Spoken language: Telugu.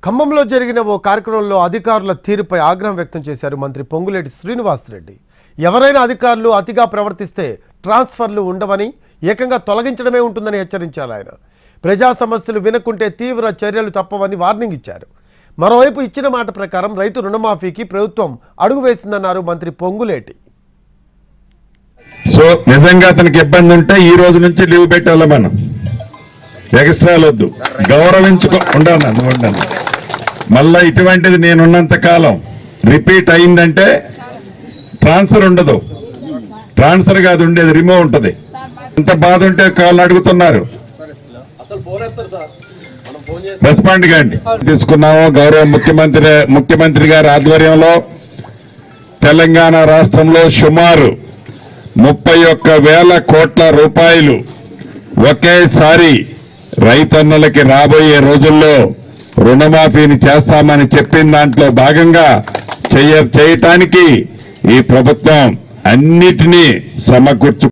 ఖమ్మంలో జరిగిన ఓ కార్యక్రమంలో అధికారుల తీరుపై ఆగ్రహం వ్యక్తం చేశారు మంత్రి పొంగులేటి శ్రీనివాసరెడ్డి ఎవరైనా అధికారులు అతిగా ప్రవర్తిస్తే ట్రాన్స్ఫర్లు ఉండవని ఏకంగా తొలగించడమే ఉంటుందని హెచ్చరించారు ఆయన ప్రజా సమస్యలు వినకుంటే తీవ్ర చర్యలు తప్పవని వార్నింగ్ ఇచ్చారు మరోవైపు ఇచ్చిన మాట ప్రకారం రైతు రుణమాఫీకి ప్రభుత్వం అడుగు వేసిందన్నారు మంత్రి పొంగులేటి సో నిజంగా అతనికి ఇబ్బంది ఉంటే ఈ రోజు నుంచి లీవ్ పెట్టాలి మనం ఎక్స్ట్రాలు వద్దు గౌరవించుకో ఉండాలి నువ్వు ఉండాలి మళ్ళా ఇటువంటిది నేనున్నంత కాలం రిపీట్ అయిందంటే ట్రాన్స్ఫర్ ఉండదు ట్రాన్స్ఫర్ కాదు ఉండేది రిమూవ్ ఉంటది ఎంత బాధ ఉంటే కాళ్ళు అడుగుతున్నారు రెస్పాండ్ కాండి తీసుకున్నాము గౌరవ ముఖ్యమంత్రి ముఖ్యమంత్రి గారి ఆధ్వర్యంలో తెలంగాణ రాష్ట్రంలో సుమారు ముప్పై ఒక్క వేల కోట్ల రూపాయలు ఒకేసారి రైతన్నలకి రాబోయే రోజుల్లో రుణమాఫీని చేస్తామని చెప్పిన దాంట్లో భాగంగా చేయ చేయటానికి ఈ ప్రభుత్వం అన్నిటినీ సమకూర్చు